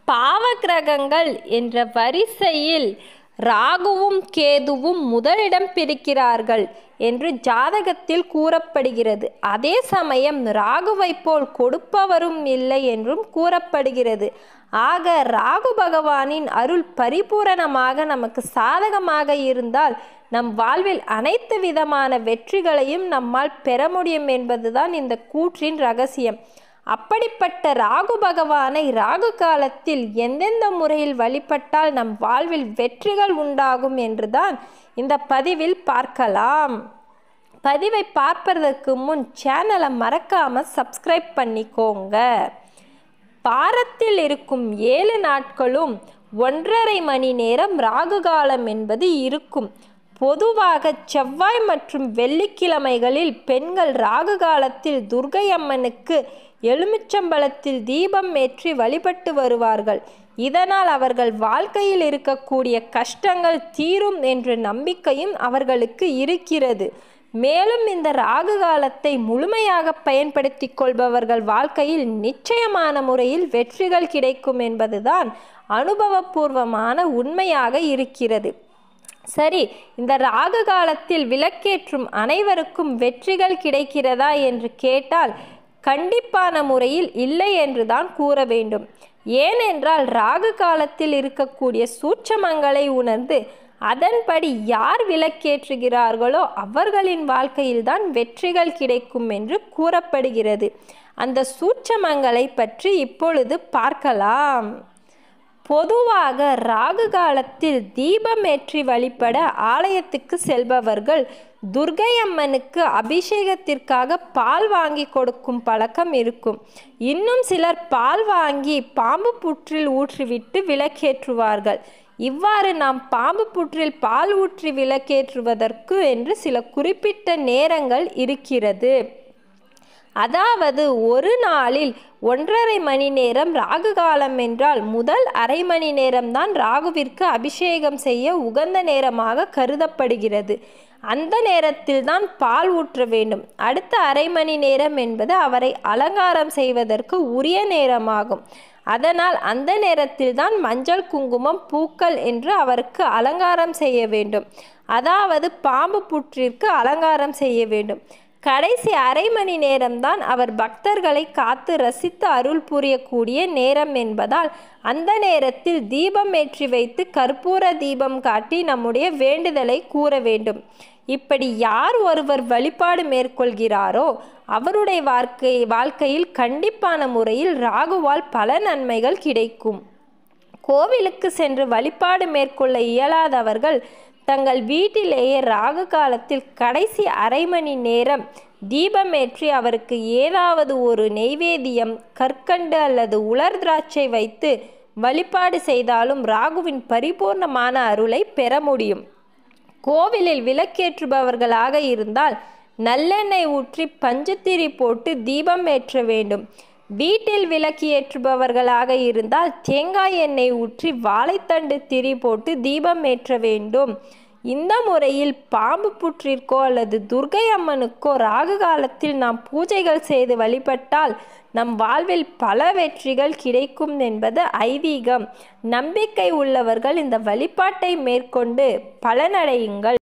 பாவகிரகங்கள் என்ற வரிசையில் ராகுவும் கேதுவும் முதலிடம் பிடிக்கிறார்கள் என்று ஜாதகத்தில் கூறப்படுகிறது அதே சமயம் ராகுவைப் போல் கொடுப்பவரும் இல்லை என்றும் கூறப்படுகிறது ஆக ராகு பகவானின் அருள் பரிபூரணமாக நமக்கு சாதகமாக இருந்தால் நம் வாழ்வில் அனைத்து விதமான வெற்றிகளையும் நம்மால் பெற முடியும் என்பதுதான் இந்த கூற்றின் ரகசியம் அப்படிப்பட்ட ராகு பகவானை ராகு காலத்தில் எந்தெந்த முறையில் வழிபட்டால் நம் வாழ்வில் வெற்றிகள் உண்டாகும் என்றுதான் இந்த பதிவில் பார்க்கலாம் பதிவை பார்ப்பதற்கு முன் சேனலை மறக்காம சப்ஸ்கிரைப் பண்ணிக்கோங்க வாரத்தில் இருக்கும் ஏழு நாட்களும் ஒன்றரை மணி நேரம் ராகு காலம் என்பது இருக்கும் பொதுவாக செவ்வாய் மற்றும் வெள்ளிக்கிழமைகளில் பெண்கள் ராகு காலத்தில் துர்கை அம்மனுக்கு எலுமிச்சம்பழத்தில் தீபம் ஏற்றி வழிபட்டு வருவார்கள் இதனால் அவர்கள் வாழ்க்கையில் இருக்கக்கூடிய கஷ்டங்கள் தீரும் என்ற நம்பிக்கையும் அவர்களுக்கு இருக்கிறது மேலும் இந்த ராகு காலத்தை முழுமையாக பயன்படுத்தி கொள்பவர்கள் வாழ்க்கையில் நிச்சயமான முறையில் வெற்றிகள் கிடைக்கும் என்பதுதான் அனுபவபூர்வமான உண்மையாக இருக்கிறது சரி இந்த ராகு காலத்தில் விளக்கேற்றும் அனைவருக்கும் வெற்றிகள் கிடைக்கிறதா என்று கேட்டால் கண்டிப்பான முறையில் இல்லை என்றுதான் கூற வேண்டும் ஏனென்றால் ராகு காலத்தில் இருக்கக்கூடிய சூட்சமங்களை உணர்ந்து அதன்படி யார் விளக்கேற்றுகிறார்களோ அவர்களின் வாழ்க்கையில்தான் வெற்றிகள் கிடைக்கும் என்று கூறப்படுகிறது அந்த சூட்சமங்களை பற்றி இப்பொழுது பார்க்கலாம் பொதுவாக ராகு காலத்தில் தீபம் ஏற்றி வழிபட ஆலயத்துக்கு செல்பவர்கள் துர்கை அம்மனுக்கு அபிஷேகத்திற்காக பால் வாங்கி கொடுக்கும் பழக்கம் இருக்கும் இன்னும் சிலர் பால் வாங்கி பாம்பு புற்றில் ஊற்றிவிட்டு விளக்கேற்றுவார்கள் இவ்வாறு நாம் பாம்பு புற்றில் பால் ஊற்றி விளக்கேற்றுவதற்கு என்று சில குறிப்பிட்ட நேரங்கள் இருக்கிறது அதாவது ஒரு நாளில் ஒன்றரை மணி நேரம் ராகு காலம் என்றால் முதல் அரை மணி நேரம்தான் ராகுவிற்கு அபிஷேகம் செய்ய உகந்த நேரமாக கருதப்படுகிறது அந்த நேரத்தில் தான் பால் ஊற்ற வேண்டும் அடுத்த அரை மணி நேரம் என்பது அவரை அலங்காரம் செய்வதற்கு உரிய நேரமாகும் அதனால் அந்த நேரத்தில் தான் மஞ்சள் குங்குமம் பூக்கள் என்று அவருக்கு அலங்காரம் செய்ய வேண்டும் அதாவது பாம்பு புற்றிற்கு அலங்காரம் செய்ய வேண்டும் கடைசி அரை மணி நேரம்தான் அவர் பக்தர்களை காத்து ரசித்து அருள் புரியக்கூடிய நேரம் என்பதால் அந்த நேரத்தில் தீபம் ஏற்றி வைத்து கற்பூர தீபம் காட்டி நம்முடைய வேண்டுதலை கூற வேண்டும் இப்படி யார் ஒருவர் வழிபாடு மேற்கொள்கிறாரோ அவருடைய வாழ்க்கை வாழ்க்கையில் கண்டிப்பான முறையில் ராகுவால் பல நன்மைகள் கிடைக்கும் கோவிலுக்கு சென்று வழிபாடு மேற்கொள்ள இயலாதவர்கள் தங்கள் வீட்டிலேயே ராகு காலத்தில் கடைசி அரை மணி நேரம் தீபமேற்றி அவருக்கு ஏதாவது ஒரு நெய்வேத்தியம் கற்கண்டு அல்லது உலர் திராட்சை வைத்து வழிபாடு செய்தாலும் ராகுவின் பரிபூர்ணமான அருளை பெற முடியும் கோவிலில் விளக்கேற்றுபவர்களாக இருந்தால் நல்லெண்ணெய் ஊற்றி பஞ்சத்திரி போட்டு தீபம் ஏற்ற வேண்டும் வீட்டில் விளக்கு ஏற்றுபவர்களாக இருந்தால் தேங்காய் எண்ணெய் ஊற்றி வாழைத்தண்டு திரி போட்டு தீபம் ஏற்ற வேண்டும் இந்த முறையில் பாம்பு புற்றிற்கோ அல்லது துர்கை அம்மனுக்கோ ராகு காலத்தில் நாம் பூஜைகள் செய்து வழிபட்டால் நம் வாழ்வில் பல வெற்றிகள் கிடைக்கும் என்பது ஐதீகம் நம்பிக்கை உள்ளவர்கள் இந்த வழிபாட்டை மேற்கொண்டு பலனடையுங்கள்